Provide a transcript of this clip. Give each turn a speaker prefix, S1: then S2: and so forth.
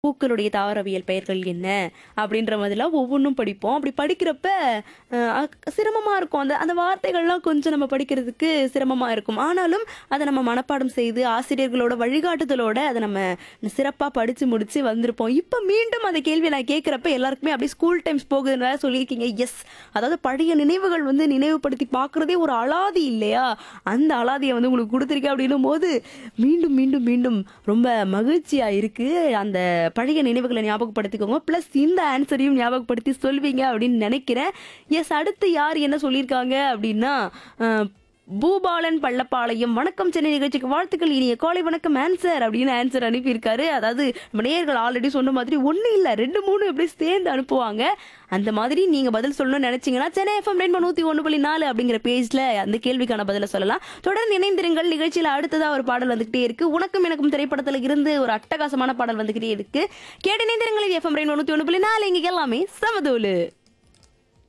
S1: பூக்களுடைய தாவரவியல் பெயர்கள் என்ன அப்படின்ற மாதிரிலாம் ஒவ்வொன்றும் படிப்போம் அப்படி படிக்கிறப்ப அஹ், சிரமமா இருக்கும் அந்த அந்த வார்த்தைகள்லாம் கொஞ்சம் நம்ம படிக்கிறதுக்கு சிரமமா இருக்கும் ஆனாலும் அதை நம்ம மனப்பாடம் செய்து ஆசிரியர்களோட வழிகாட்டுதலோட அதை நம்ம சிறப்பா படிச்சு முடிச்சு வந்திருப்போம் இப்போ மீண்டும் அந்த கேள்வியை நான் கேட்குறப்ப எல்லாருக்குமே அப்படியே ஸ்கூல் டைம்ஸ் போகுதுன்னு வேற சொல்லியிருக்கீங்க எஸ் அதாவது பழைய நினைவுகள் வந்து நினைவுபடுத்தி பார்க்குறதே ஒரு அலாதி இல்லையா அந்த அலாதியை வந்து உங்களுக்கு கொடுத்துருக்கேன் அப்படின்னும் போது மீண்டும் மீண்டும் மீண்டும் ரொம்ப மகிழ்ச்சியா இருக்கு அந்த பழைய நினைவுகளை ஞாபகப்படுத்திக்கோங்க ப்ளஸ் இந்த ஆன்சரையும் ஞாபகப்படுத்தி சொல்வீங்க அப்படின்னு நினைக்கிறேன் எஸ் அடுத்து யார் என்ன சொல்லியிருக்காங்க அப்படின்னா அஹ், பூபாலன் பள்ளப்பாளையம் வணக்கம் சென்னை நிகழ்ச்சிக்கு வாழ்த்துக்கள் இனிய காலை வணக்கம் ஆன்சர் அப்படின்னு ஆன்சர் அனுப்பியிருக்காரு அதாவது நம்ம நேயர்கள் ஆல்ரெடி சொன்ன மாதிரி ஒன்று இல்லை ரெண்டு மூணு எப்படி சேர்ந்து அனுப்புவாங்க அந்த மாதிரி நீங்கள் பதில் சொல்லணும்னு நினைச்சீங்கன்னா சென்னை எஃப்எம் ரெண்டு நூற்றி ஒன்று புள்ளி நாலு அப்படிங்கிற பேஜில் அந்த கேள்விக்கான பதிலை சொல்லலாம் தொடர்ந்து இணைந்திருங்கள் நிகழ்ச்சியில் அடுத்ததாக ஒரு பாடல் வந்துகிட்டே இருக்கு உனக்கும் எனக்கும் திரைப்படத்தில் இருந்து ஒரு அட்டகாசமான பாடல் வந்துகிட்டே இருக்கு கேட்டு இணைந்திருங்கள் எஃப்எம் ரெண்டு நூற்றி ஒன்று புள்ளி நாலு இங்கே எல்லாமே சமதூலு